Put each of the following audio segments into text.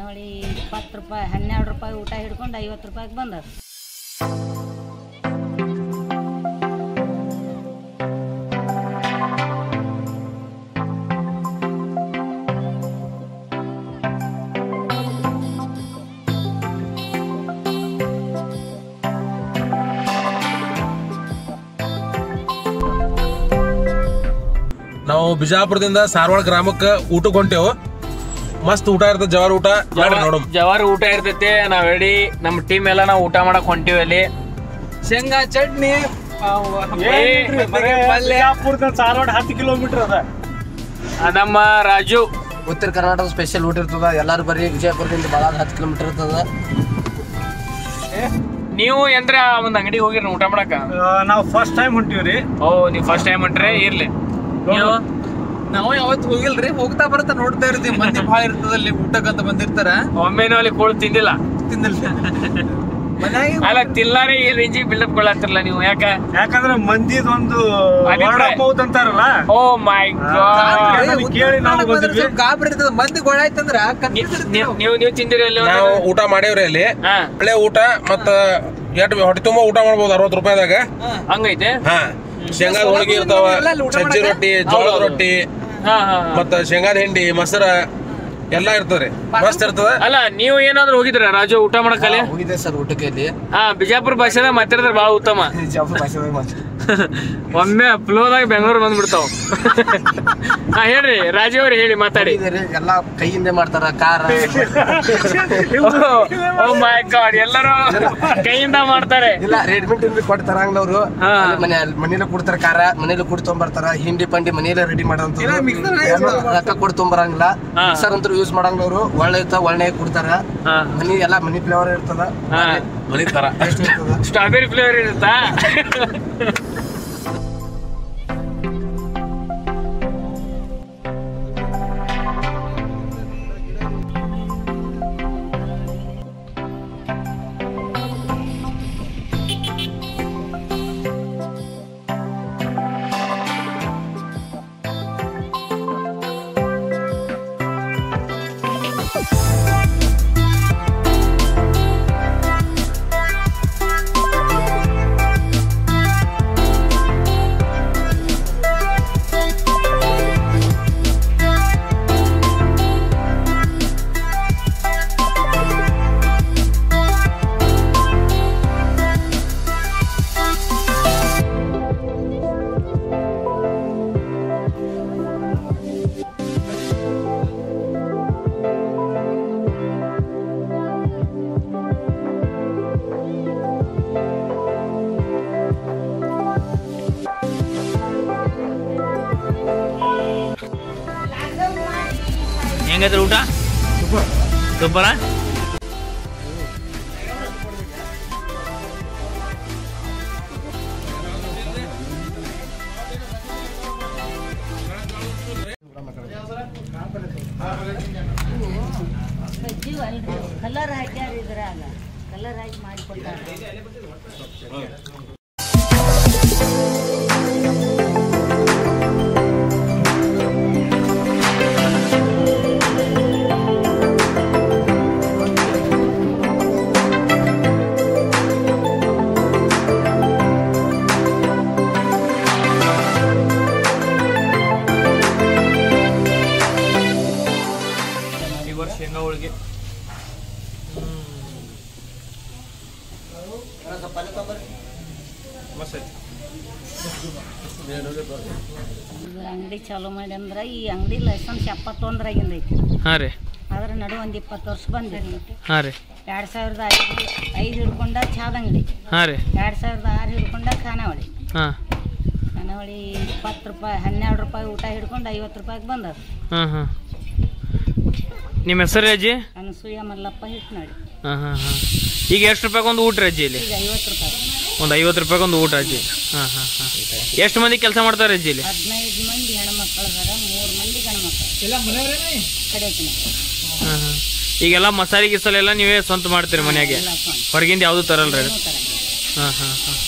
ಖಾನಾವಳಿ ಇಪ್ಪತ್ತು ರೂಪಾಯಿ ಹನ್ನೆರಡು ರೂಪಾಯಿ ಊಟ ಹಿಡ್ಕೊಂಡು ಐವತ್ತು ರೂಪಾಯಿಗೆ ಬಂದದ ನಾವು ಬಿಜಾಪುರದಿಂದ ಸಾರವಾಡ ಗ್ರಾಮಕ್ಕೆ ಊಟಕ್ಕೆ ಹೊಂಟೇವು ಮಸ್ತ್ ಊಟ ಇರ್ತದೆ ಜವಾರಿ ಊಟ ಮಾಡ್ರಿ ನೋಡಮ್ ಜವಾರಿ ಊಟ ಇರ್ತೈತಿ ನಾವ್ ರೆಡಿ ನಮ್ಮ ಟೀಮ್ ಎಲ್ಲ ನಾವು ಊಟ ಮಾಡಕ್ ಹೊಂಟಿವಿ ಅಲ್ಲಿ ಶೇಂಗಾ ಚಟ್ನಿ ಧಾರವಾಡ ಹತ್ತು ಕಿಲೋಮೀಟರ್ ಅದ ಆ, ನಮ್ಮ ರಾಜು ಉತ್ತರ ಕರ್ನಾಟಕ ಸ್ಪೆಷಲ್ ಊಟ ಇರ್ತದ ಎಲ್ಲಾರು ಬರ್ರಿ ವಿಜಯಪುರದಿಂದ ಭಾಳ ಹತ್ತು ಕಿಲೋಮೀಟರ್ ಇರ್ತದ ನೀವು ಎಂದ್ರ ಒಂದ್ ಅಂಗಡಿಗೆ ಹೋಗಿರಿ ಊಟ ಮಾಡಕ ನಾವು ಫಸ್ಟ್ ಟೈಮ್ ಹೊಂಟಿವ್ರಿ ಓ ನೀವು ಫಸ್ಟ್ ಟೈಮ್ ಹೊಂಟ್ರೆ ಇರ್ಲಿ ನೀವು ನಾವು ಯಾವತ್ತು ಹೋಗಿಲ್ರಿ ಹೋಗ್ತಾ ಬರ್ತಾ ನೋಡ್ತಾ ಇರ್ತೀವಿ ಮಂದಿ ಭಾಳ ಇರ್ತದಲ್ಲಿ ಊಟಕ್ಕಂತ ಬಂದಿರ್ತಾರ ಒಮ್ಮೆನೂ ಅಲ್ಲಿ ಕೋಳು ತಿಂದಿಲ್ಲ ತಿಂದಿಲ್ಲ ಮನ್ಯಾಗ ಅಲ್ಲ ತಿಲ್ಲಾರೆ ಈ ರೇಂಜಿಗೆ ಬಿಲ್ಡಪ್ ಕೊಡತ್ತಿರಲ್ಲ ನೀವು ಯಾಕ ಯಾಕಂದ್ರೆ ಮಂದಿದ್ ಒಂದು ಅಭಿಪ್ರಾಯ. ಮೌತ್ ಅಂತಾರಲ್ಲ ಓ ಮೈ ಗಾಡ್ ಅದನ್ನ ಕೇಳಿ ನಾವು ಬಂದಿದ್ವಿ. ಗಾಬರಿ ಇರ್ತದ ಮಂದಿ ಗೊಳಾಯ್ತಂದ್ರ ನೀವು ನೀವು ತಿಂದಿರಿ ಅಲ್ಲಿ ನಾವು ಊಟ ಮಾಡೇವ್ರಿ ಅಲ್ಲಿ ಹಾ ಒಳ್ಳೆ ಊಟ ಮತ್ತ ಎಟ್ ಹೊಟ್ಟೆ ತುಂಬಾ ಊಟ ಮಾಡ್ಬೋದು ಅರವತ್ತು ರೂಪಾಯಿದಾಗ ಹಂಗೈತೆ ಹಾ ಶೇಂಗಾದ ಹೋಳಿಗೆ ಇರ್ತಾವ ಸಜ್ಜಿ ರೊಟ್ಟಿ ಜೋಳದ ರೊಟ್ಟಿ ಹಾ ಹಾ ಹಾ. ಮತ್ತ ಶೇಂಗಾದ ಹಿಂಡಿ ಮೊಸರ ಎಲ್ಲಾ ಇರ್ತದ್ರಿ ಮಸ್ತ್ ಇರ್ತದ ಅಲ್ಲ ನೀವು ಏನಾದ್ರು ಹೋಗಿದ್ರ ರಾಜು ಊಟ ಮಾಡಕ್ಕಲ್ಲಿ ಹೋಗಿದೆ ಸರ್ ಊಟಕ್ಕೆ ಇಲ್ಲಿ ಹಾ ಬಿಜಾಪುರ ಭಾಷೆದಾಗ ಮಾತಾಡಿದ್ರೆ ಬಹಳ ಉತ್ತಮ ಜಾಫರ್ ಭಾಷೆದಾಗ ಮಾತಾಡ್ತಾರೆ. ಒಮ್ಮೆ ಫ್ಲೋದಾಗ ಬೆಂಗಳೂರು ಬಂದ್ಬಿಡ್ತಾವ ಹಾ ಹೇಳ್ರಿ ರಾಜು ಅವ್ರಿ ಹೇಳಿ ಮಾತಾಡಿ ಹೋಗಿದ್ದೀರಿ, ಎಲ್ಲಾ ಕೈಯಿಂದ ಮಾಡ್ತಾರ ಕಾರ ಓ ಮೈ ಗಾಡ್ ಎಲ್ಲರೂ ಕೈಯಿಂದ ಮಾಡ್ತಾರೆ ಇಲ್ಲ ರೆಡಿಮೇಡ್ ಇಂದ ಕೊಟ್ಟು ತರಂಗಿಲ್ಲ ಅವರು ಹಾ. ಮನೆ ಮನೇಲಿ ಕೊಡ್ತಾರ ಕಾರ ಮನೇಲಿ ಕೊಟ್ಟು ತೊಗೊಂಬರ್ತಾರ ಹಿಂಡಿ ಪಂಡಿ ಮನೇಲೆ ರೆಡಿ ಮಾಡೋಂತ ರೊಕ್ಕ ಕೊಟ್ಟು ತೊಗೊಂಬರಂಗಿಲ್ಲ ಹಾ. ಮಿಕ್ಸರ್ ಅಂತೂ ಯೂಸ್ ಮಾಡಂಗಿಲ್ಲ ಅವರು ಒಳ್ಳೆ ಇರ್ತಾವ ಒಳ್ಳೆ ಕೊಡ್ತಾರ ಹಾ ಮನಿ ಎಲ್ಲಾ ಮನಿ ಫ್ಲೇವರ್ ಇರ್ತದ ಹಾ ಮನಿ ತರ ಟೇಸ್ಟ್ ಇರ್ತದ ಸ್ಟ್ರಾಬೆರಿ ಫ್ಲೇವರ್ ಇರುತ್ತಾ ಹೆಂಗೈತ್ರಿ ಊಟ ಸೂಪರ ಬಜ್ಜಿ ಅಲ್ರಿ ಕಲರ್ ಹಾಕ್ಯಾರ ಇದ್ರಾಗ ಕಲರ್ ಹಾಕಿ ಮಾಡಿಕೊಡ್ತಾರೆ ಈ ವರ್ಷ ಶೇಂಗಾ ಹೋಳಿಗೆ ಇದ್ರ ಅಂಗಡಿ ಚಾಲೂ ಮಾಡಿ ಅಂದ್ರೆ ಈ ಅಂಗಡಿ ಲೈಸೆನ್ಸ್ ಎಪ್ಪತ್ತೊಂದರಾಗಿಂದ ಐತಿ ಹಾಂ ರೀ ಅದ್ರ ನಡು ಒಂದು ಇಪ್ಪತ್ತು ವರ್ಷ ಬಂದಿರಿ ಹಾಂ ರೀ ಎರಡು ಸಾವಿರದ ಐದು ಐದು ಹಿಡ್ಕೊಂಡ ಚಾದ ಅಂಗಡಿ ಹಾಂ ರೀ ಎರಡು ಸಾವಿರದ ಆರು ಹಿಡ್ಕೊಂಡ ಖಾನಾವಳಿ ಹಾಂ ಖಾನಾವಳಿ ಇಪ್ಪತ್ತು ರೂಪಾಯಿ ಹನ್ನೆರಡು ರೂಪಾಯಿ ಊಟ ಹಿಡ್ಕೊಂಡು ಐವತ್ತು ರೂಪಾಯಿಗೆ ಬಂದದ ಹಾಂ ಹಾಂ ನಿಮ್ಮ ಹೆಸರು ಅಜ್ಜಿ ಅನಸೂಯ ಮಲ್ಲಪ್ಪ ಹಿಟ್ಟು ನೋಡಿ ಹಾಂ ಹಾಂ ಹಾಂ ಈಗ ಎಷ್ಟು ರೂಪಾಯಿಗೆ ಒಂದು ಊಟ ರೀ ಅಜ್ಜಿ ಇಲ್ಲಿ ಈಗ ಐವತ್ತು ರೂಪಾಯಿ ಒಂದು ಐವತ್ತು ರೂಪಾಯಿಗೆ ಒಂದು ಊಟ ಅಜ್ಜಿ ಹಾಂ ಹಾಂ ಹಾಂ ಎಷ್ಟು ಮಂದಿ ಕೆಲಸ ಮಾಡ್ತಾರೆ ಅಜ್ಜಿ ಇಲ್ಲಿ ಹದಿನೈದು ಮಂದಿ ಹೆಣ್ಮಕ್ಳು ಅದಾರ ಮೂರು ಮಂದಿ ಗಂಡ್ಮಕ್ಳು ಕಡೆಕಿನ ಹಾಂ ಹಾಂ ಈಗೆಲ್ಲ ಮಸಾಲೆ ಗಿಸಾಲೆ ಎಲ್ಲ ನೀವೇ ಸ್ವಂತ ಮಾಡ್ತೀರಿ ಮನ್ಯಾಗೆ ಎಲ್ಲ ಸ್ವಂತ ಹೊರಗಿಂದ ಯಾವುದು ತರಲ್ರಿ ಏನೂ ತರಂಗಿಲ್ಲ. ಹಾಂ ಹಾಂ ಹಾಂ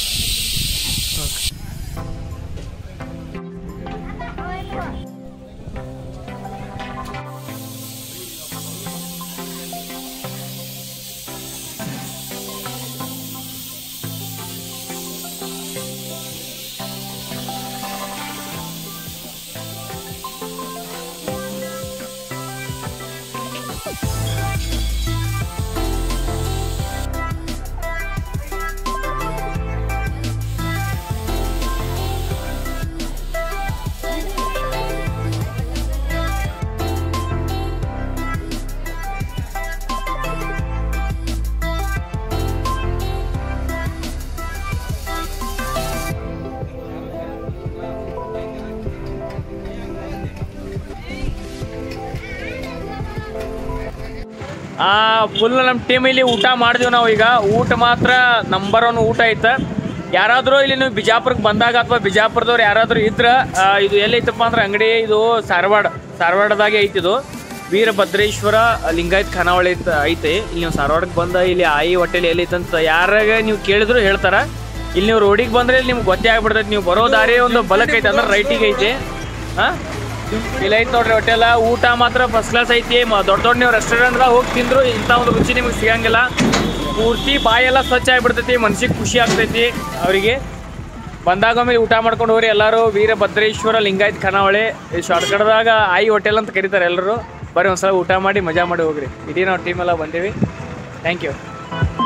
ಫುಲ್ ನಮ್ಮ ಟೀಮ್ ಇಲ್ಲಿ ಊಟ ಮಾಡಿದ್ವಿ ನಾವು ಈಗ ಊಟ ಮಾತ್ರ ನಂಬರ್ ಒನ್ ಊಟ ಐತೆ ಯಾರಾದರೂ ಇಲ್ಲಿ ನೀವು ಬಿಜಾಪುರಕ್ಕೆ ಬಂದಾಗ ಅಥವಾ ಬಿಜಾಪುರದವ್ರು ಯಾರಾದರೂ ಇದ್ರೆ ಆ, ಇದು ಎಲ್ಲೈತಪ್ಪ ಅಂದ್ರೆ ಅಂಗಡಿ ಇದು ಧಾರವಾಡ ಧಾರವಾಡದಾಗೆ ಐತಿ ಇದು ವೀರಭದ್ರೇಶ್ವರ ಲಿಂಗಾಯತ್ ಖಾನಾವಳಿ ಐತ ಐತೆ ಇಲ್ಲಿ ನೀವು ಧಾರವಾಡಕ್ಕೆ ಬಂದ ಇಲ್ಲಿ ಆಯಿ ಹೋಟೆಲ್ ಎಲ್ಲೈತಂತ ಯಾರಾಗ ನೀವು ಕೇಳಿದ್ರು ಹೇಳ್ತಾರ ಇಲ್ಲಿ ನೀವು ರೋಡಿಗೆ ಬಂದ್ರೆ ಇಲ್ಲಿ ನಿಮ್ಗೆ ಗೊತ್ತೇ ಆಗ್ಬಿಡ್ತೈತಿ ನೀವು ಬರೋ ದಾರಿ ಒಂದು ಬಲಕ್ ಐತೆ ಅಂದ್ರೆ ರೈಟಿಗೆ ಐತೆ ಹಾಂ ಇಲ್ಲ ಐತೆ ನೋಡ್ರಿ ಹೋಟೆಲ ಊಟ ಮಾತ್ರ ಫಸ್ಟ್ ಕ್ಲಾಸ್ ಐತಿ ಮ- ದೊಡ್ಡ ದೊಡ್ಡ ನೀವು ರೆಸ್ಟೋರೆಂಟ್ದಾಗ ಹೋಗಿ ತಿಂದ್ರು ಇಂಥ ಒಂದು ರುಚಿ ನಿಮಗೆ ಸಿಗಂಗಿಲ್ಲ ಪೂರ್ತಿ ಬಾಯೆಲ್ಲ ಸ್ವಚ್ಛ ಆಗಿಬಿಡ್ತೈತಿ ಮನ್ಸಿಗೆ ಖುಷಿ ಆಗ್ತೈತಿ ಅವರಿಗೆ ಬಂದಾಗ ಒಮ್ಮೆ ಊಟ ಮಾಡ್ಕೊಂಡು ಹೋಗ್ರಿ ಎಲ್ಲರೂ ವೀರಭದ್ರೇಶ್ವರ ಲಿಂಗಾಯತ್ ಖಾನಾವಳಿ ಶಾರ್ಟ್ಕಟ್ದಾಗ ಆಯಿ ಹೋಟೆಲ್ ಅಂತ ಕರೀತಾರೆ ಎಲ್ಲರೂ ಬರ್ರಿ ಒಂದ್ಸಲ ಊಟ ಮಾಡಿ ಮಜಾ ಮಾಡಿ ಹೋಗ್ರಿ ಇಡೀ ನಾವು ಟೀಮ್ ಎಲ್ಲ ಬಂದೀವಿ ಥ್ಯಾಂಕ್ ಯು